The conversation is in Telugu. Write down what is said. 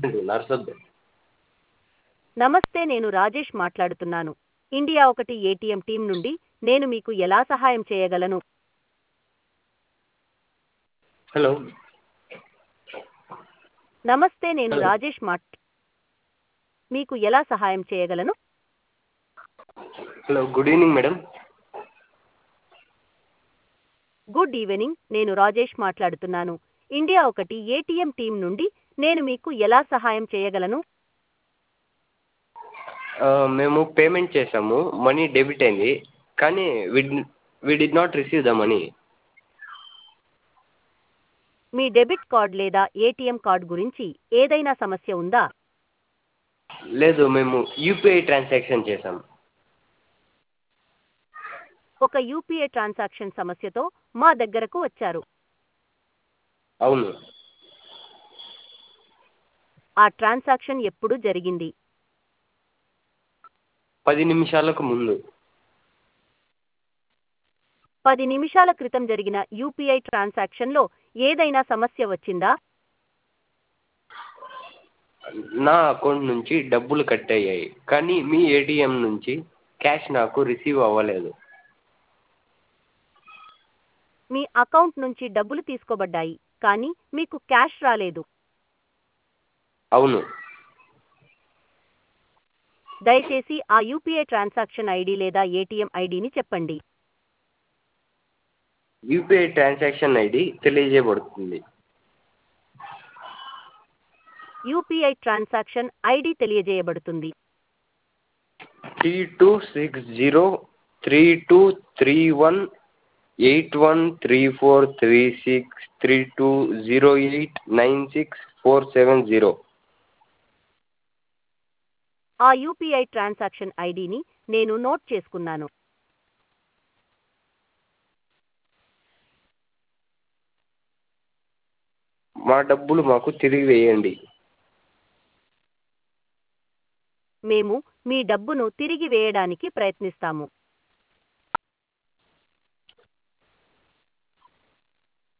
నర్సొద్దు నమస్తే నేను రాజేష్ మాట్లాడుతున్నాను ఇండియా ఒకటి ఏటీఎం టీం నుండి నేను మీకు ఎలా సహాయం చేయగలను హలో నమస్తే నేను Hello. రాజేష్ మాట్ మీకు ఎలా సహాయం చేయగలను hello good evening madam good evening నేను రాజేష్ మాట్లాడుతున్నాను ఇండియా ఒకటి ఏటీఎం టీం నుండి నేను మీకు ఎలా సహాయం చేయగలను ఆ, మేము పేమెంట్ చేసాము మనీ డెబిట్ అయింది కానీ we we did not receive the money మీ డెబిట్ కార్డ్ లేదా ఏటీఎం కార్డ్ గురించి ఏదైనా సమస్య ఉందా లేదు మేము యూపీఐ ట్రాన్సాక్షన్ చేసాం ఒక యూపీఐ ట్రాన్సాక్షన్ సమస్యతో మా దగ్గరకు వచ్చారు అవును ఆ ట్రాన్సాక్షన్ ఎప్పుడు జరిగింది పది నిమిషాలకు ముందు పది నిమిషాల క్రితం జరిగిన యూపీఐ ట్రాన్సాక్షన్లో ఏదైనా సమస్య వచ్చిందా నా అకౌంట్ నుంచి డబ్బులు కట్ అయ్యాయి కానీ మీ ఏటీఎం నుంచి క్యాష్ నాకు రిసీవ్ అవ్వలేదు మీ అకౌంట్ నుంచి డబ్బులు తీసుకోబడ్డాయి కానీ మీకు క్యాష్ రాలేదు అవును దయచేసి ఆ యూపీఐ ట్రాన్సాక్షన్ ఐడి లేదా ఏటీఎం ఐడిని చెప్పండి యూపీఐ ట్రాన్సాక్షన్ ఐడి తెలియజేయబడుతుంది యూపీఐ ట్రాన్సాక్షన్ ఐడి తెలియజేయబడుతుంది three two six zero three two three one eight one three four three six three two zero eight nine six four seven zero ఆ యూపీఐ ట్రాన్సాక్షన్ ఐడిని నేను నోట్ చేసుకున్నాను మా డబ్బులు మాకు తిరిగి వేయండి మేము మీ డబ్బును తిరిగి వేయడానికి ప్రయత్నిస్తాము